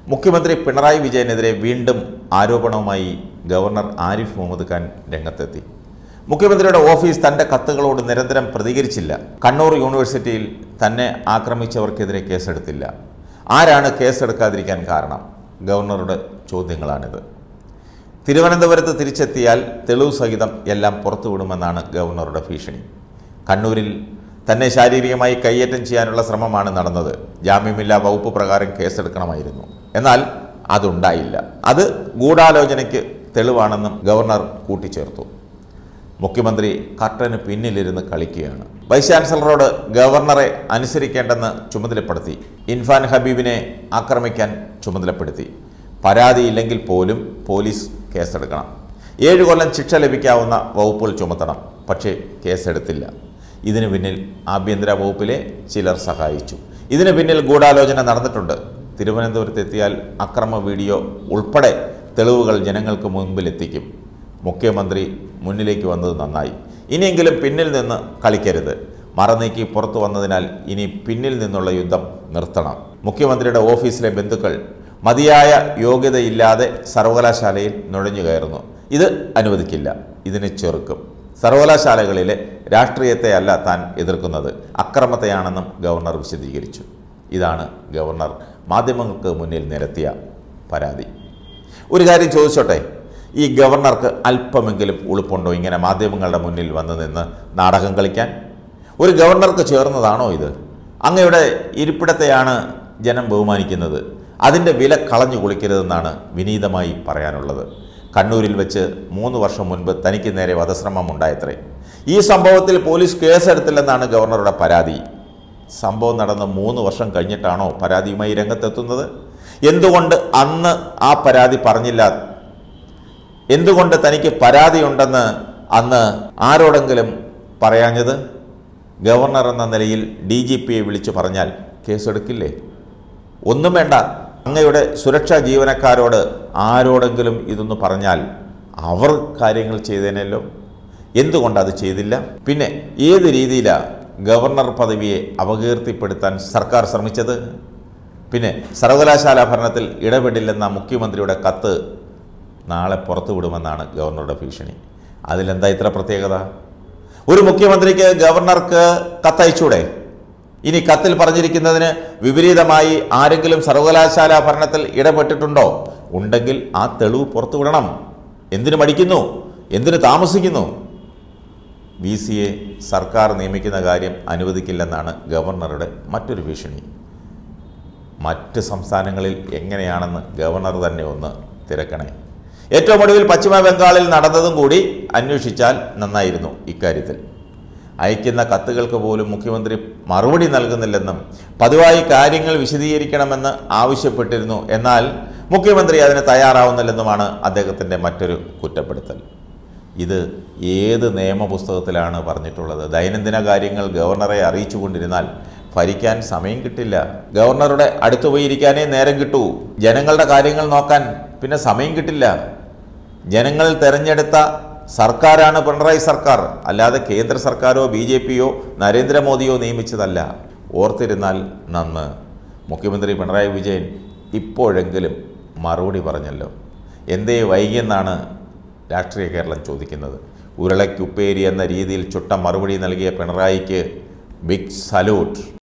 മുഖ്യമന്ത്രി പിണറായി വിജയനെതിരെ വീണ്ടും ആരോപണവുമായി ഗവർണർ ആരിഫ് മുഹമ്മദ് ഖാൻ രംഗത്തെത്തി മുഖ്യമന്ത്രിയുടെ ഓഫീസ് തൻ്റെ കത്തുകളോട് നിരന്തരം പ്രതികരിച്ചില്ല കണ്ണൂർ യൂണിവേഴ്സിറ്റിയിൽ തന്നെ ആക്രമിച്ചവർക്കെതിരെ കേസെടുത്തില്ല ആരാണ് കേസെടുക്കാതിരിക്കാൻ കാരണം ഗവർണറുടെ ചോദ്യങ്ങളാണിത് തിരുവനന്തപുരത്ത് തിരിച്ചെത്തിയാൽ തെളിവ് സഹിതം എല്ലാം പുറത്തുവിടുമെന്നാണ് ഗവർണറുടെ ഭീഷണി കണ്ണൂരിൽ തന്നെ ശാരീരികമായി കയ്യേറ്റം ചെയ്യാനുള്ള ശ്രമമാണ് നടന്നത് ജാമ്യമില്ലാ വകുപ്പ് പ്രകാരം കേസെടുക്കണമായിരുന്നു എന്നാൽ അതുണ്ടായില്ല അത് ഗൂഢാലോചനയ്ക്ക് തെളിവാണെന്നും ഗവർണർ കൂട്ടിച്ചേർത്തു മുഖ്യമന്ത്രി കർട്ടന് പിന്നിലിരുന്ന് കളിക്കുകയാണ് വൈസ് ചാൻസലറോട് ഗവർണറെ അനുസരിക്കേണ്ടെന്ന് ചുമതലപ്പെടുത്തി ഇൻഫാൻ ഹബീബിനെ ആക്രമിക്കാൻ ചുമതലപ്പെടുത്തി പരാതിയില്ലെങ്കിൽ പോലും പോലീസ് കേസെടുക്കണം ഏഴ് കൊല്ലം ശിക്ഷ ലഭിക്കാവുന്ന വകുപ്പുകൾ ചുമത്തണം പക്ഷേ കേസെടുത്തില്ല ഇതിനു പിന്നിൽ ആഭ്യന്തര വകുപ്പിലെ ചിലർ സഹായിച്ചു ഇതിനു പിന്നിൽ ഗൂഢാലോചന നടന്നിട്ടുണ്ട് തിരുവനന്തപുരത്തെത്തിയാൽ അക്രമ വീഡിയോ ഉൾപ്പെടെ തെളിവുകൾ ജനങ്ങൾക്ക് മുൻപിലെത്തിക്കും മുഖ്യമന്ത്രി മുന്നിലേക്ക് വന്നത് നന്നായി ഇനിയെങ്കിലും പിന്നിൽ നിന്ന് കളിക്കരുത് മറനീക്കി പുറത്തു വന്നതിനാൽ ഇനി പിന്നിൽ നിന്നുള്ള യുദ്ധം നിർത്തണം മുഖ്യമന്ത്രിയുടെ ഓഫീസിലെ ബന്ധുക്കൾ മതിയായ യോഗ്യതയില്ലാതെ സർവകലാശാലയിൽ നുഴഞ്ഞു കയറുന്നു ഇത് അനുവദിക്കില്ല ഇതിനെ ചെറുക്കും സർവകലാശാലകളിലെ രാഷ്ട്രീയത്തെ അല്ല താൻ എതിർക്കുന്നത് അക്രമത്തെയാണെന്നും ഗവർണർ വിശദീകരിച്ചു ഇതാണ് ഗവർണർ മാധ്യമങ്ങൾക്ക് മുന്നിൽ നിരത്തിയ പരാതി ഒരു കാര്യം ചോദിച്ചോട്ടെ ഈ ഗവർണർക്ക് അല്പമെങ്കിലും ഉളുപ്പുണ്ടോ ഇങ്ങനെ മാധ്യമങ്ങളുടെ മുന്നിൽ വന്ന് നിന്ന് നാടകം കളിക്കാൻ ഒരു ഗവർണർക്ക് ചേർന്നതാണോ ഇത് അങ്ങയുടെ ഇരിപ്പിടത്തെയാണ് ജനം ബഹുമാനിക്കുന്നത് അതിൻ്റെ വില കളഞ്ഞു കുളിക്കരുതെന്നാണ് വിനീതമായി പറയാനുള്ളത് കണ്ണൂരിൽ വെച്ച് മൂന്ന് വർഷം മുൻപ് തനിക്ക് നേരെ വധശ്രമം ഉണ്ടായത്രേ ഈ സംഭവത്തിൽ പോലീസ് കേസെടുത്തില്ലെന്നാണ് ഗവർണറുടെ പരാതി സംഭവം നടന്ന് മൂന്ന് വർഷം കഴിഞ്ഞിട്ടാണോ പരാതിയുമായി രംഗത്തെത്തുന്നത് എന്തുകൊണ്ട് അന്ന് ആ പരാതി പറഞ്ഞില്ല എന്തുകൊണ്ട് തനിക്ക് പരാതിയുണ്ടെന്ന് അന്ന് ആരോടെങ്കിലും പറയാഞ്ഞത് ഗവർണർ എന്ന നിലയിൽ ഡി ജി പിയെ വിളിച്ചു പറഞ്ഞാൽ കേസെടുക്കില്ലേ ഒന്നും വേണ്ട അങ്ങയുടെ സുരക്ഷാ ജീവനക്കാരോട് ആരോടെങ്കിലും ഇതൊന്ന് പറഞ്ഞാൽ അവർ കാര്യങ്ങൾ ചെയ്തേനല്ലോ എന്തുകൊണ്ട് അത് ചെയ്തില്ല പിന്നെ ഏത് രീതിയിലാണ് ഗവർണർ പദവിയെ അപകീർത്തിപ്പെടുത്താൻ സർക്കാർ ശ്രമിച്ചത് പിന്നെ സർവകലാശാല ഭരണത്തിൽ ഇടപെടില്ലെന്ന മുഖ്യമന്ത്രിയുടെ കത്ത് നാളെ പുറത്തു വിടുമെന്നാണ് ഗവർണറുടെ ഭീഷണി അതിലെന്താ ഇത്ര പ്രത്യേകത ഒരു മുഖ്യമന്ത്രിക്ക് ഗവർണർക്ക് കത്തയച്ചൂടെ ഇനി കത്തിൽ പറഞ്ഞിരിക്കുന്നതിന് വിപരീതമായി ആരെങ്കിലും സർവകലാശാല ഭരണത്തിൽ ഇടപെട്ടിട്ടുണ്ടോ ഉണ്ടെങ്കിൽ ആ തെളിവ് പുറത്തുവിടണം എന്തിനു മടിക്കുന്നു എന്തിനു താമസിക്കുന്നു ബി സി എ സർക്കാർ നിയമിക്കുന്ന കാര്യം അനുവദിക്കില്ലെന്നാണ് ഗവർണറുടെ മറ്റൊരു ഭീഷണി മറ്റ് സംസ്ഥാനങ്ങളിൽ എങ്ങനെയാണെന്ന് ഗവർണർ തന്നെ ഒന്ന് തിരക്കണേ ഏറ്റവും ഒടുവിൽ പശ്ചിമ ബംഗാളിൽ നടന്നതും കൂടി അന്വേഷിച്ചാൽ നന്നായിരുന്നു ഇക്കാര്യത്തിൽ അയക്കുന്ന കത്തുകൾക്ക് പോലും മുഖ്യമന്ത്രി മറുപടി നൽകുന്നില്ലെന്നും പതിവായി കാര്യങ്ങൾ വിശദീകരിക്കണമെന്ന് ആവശ്യപ്പെട്ടിരുന്നു എന്നാൽ മുഖ്യമന്ത്രി അതിന് തയ്യാറാവുന്നില്ലെന്നുമാണ് അദ്ദേഹത്തിൻ്റെ മറ്റൊരു കുറ്റപ്പെടുത്തൽ ഇത് ഏത് നിയമപുസ്തകത്തിലാണ് പറഞ്ഞിട്ടുള്ളത് ദൈനംദിന കാര്യങ്ങൾ ഗവർണറെ അറിയിച്ചുകൊണ്ടിരുന്നാൽ ഭരിക്കാൻ സമയം കിട്ടില്ല ഗവർണറുടെ അടുത്ത് പോയി ഇരിക്കാനേ നേരം കിട്ടൂ ജനങ്ങളുടെ കാര്യങ്ങൾ നോക്കാൻ പിന്നെ സമയം കിട്ടില്ല ജനങ്ങൾ തെരഞ്ഞെടുത്ത സർക്കാരാണ് പിണറായി സർക്കാർ അല്ലാതെ കേന്ദ്ര സർക്കാരോ ബി ജെ പിയോ നരേന്ദ്രമോദിയോ നിയമിച്ചതല്ല ഓർത്തിരുന്നാൽ നന്ന് മുഖ്യമന്ത്രി പിണറായി വിജയൻ ഇപ്പോഴെങ്കിലും മറുപടി പറഞ്ഞല്ലോ എന്തേ വൈകിയെന്നാണ് രാഷ്ട്രീയ കേരളം ചോദിക്കുന്നത് ഉരുളയ്ക്കുപ്പേരി എന്ന രീതിയിൽ ചുട്ട മറുപടി നൽകിയ പിണറായിക്ക് ബിഗ് സല്യൂട്ട്